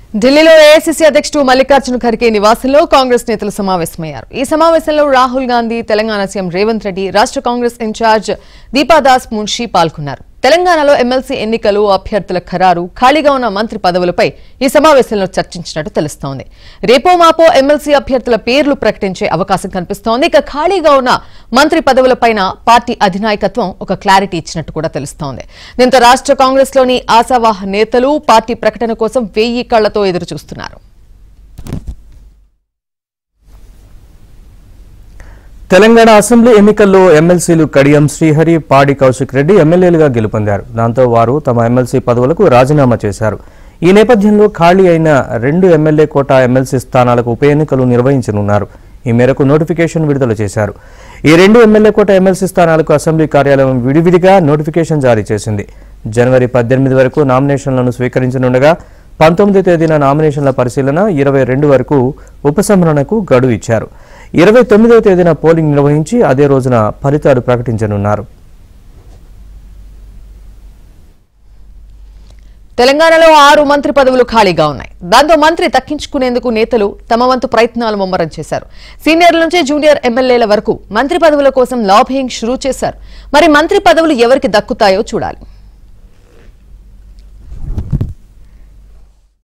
ఢిల్లీలో ఏఐసీసీ అధ్యక్షుడు మల్లికార్జున ఖర్గే నివాసంలో కాంగ్రెస్ నేతలు సమావేశమయ్యారు ఈ సమావేశంలో రాహుల్ గాంధీ తెలంగాణ సీఎం రేవంత్ రెడ్డి రాష్ట్ర కాంగ్రెస్ ఇన్ఛార్జ్ దీపాదాస్ మున్షి పాల్గొన్నారు తెలంగాణలో ఎమ్మెల్సీ ఎన్నికలు అభ్యర్థుల ఖరారు ఖాళీగా ఉన్న మంత్రి పదవులపై ఈ సమావేశంలో చర్చించినట్టు తెలుస్తోంది రేపో మాపో ఎమ్మెల్సీ అభ్యర్థుల పేర్లు ప్రకటించే అవకాశం కనిపిస్తోంది ఇక ఖాళీగా ఉన్న మంత్రి పదవులపైన పార్టీ అధినాయకత్వం ఒక క్లారిటీ ఇచ్చినట్టు కూడా తెలుస్తోంది దీంతో రాష్ట్ర కాంగ్రెస్ లోని ఆశావాహ నేతలు పార్టీ ప్రకటన కోసం వెయ్యి కళ్లతో ఎదురు చూస్తున్నారు తెలంగాణ అసెంబ్లీ ఎన్నికల్లో ఎమ్మెల్సీలు కడియం శ్రీహరి పాడి కౌశిక్ రెడ్డి ఎమ్మెల్యేలుగా గెలుపొందారు దాంతో వారు తమ ఎమ్మెల్సీ పదవులకు రాజీనామా చేశారు ఈ నేపథ్యంలో ఖాళీ అయిన రెండు ఎమ్మెల్యే కోటా ఎమ్మెల్సీ స్థానాలకు ఉప ఎన్నికలు నిర్వహించనున్నారు ఈ మేరకు నోటిఫికేషన్ విడుదల చేశారు ఈ రెండు ఎమ్మెల్యే కోట ఎమ్మెల్సీ స్థానాలకు అసెంబ్లీ కార్యాలయం విడివిడిగా నోటిఫికేషన్ జారీ చేసింది జనవరి పద్దెనిమిది వరకు నామినేషన్లను స్వీకరించనుండగా పంతొమ్మిది తేదీన నామినేషన్ల పరిశీలన ఇరవై రెండు వరకు ఉపసంహరణకు గడువు ఇచ్చారు ఇరవై తొమ్మిదవ తేదీన పోలింగ్ నిర్వహించి అదే రోజున ఫలితాలు ప్రకటించనున్నారు తెలంగాణలో ఆరు మంత్రి పదవులు ఖాళీగా ఉన్నాయి దాంతో మంత్రి దక్కించుకునేందుకు నేతలు తమ వంతు ప్రయత్నాలు ముమ్మరం చేశారు సీనియర్ల నుంచి జూనియర్ ఎమ్మెల్యేల వరకు మంత్రి పదవుల కోసం లాబింగ్ షురూ చేశారు మరి మంత్రి పదవులు ఎవరికి దక్కుతాయో చూడాలి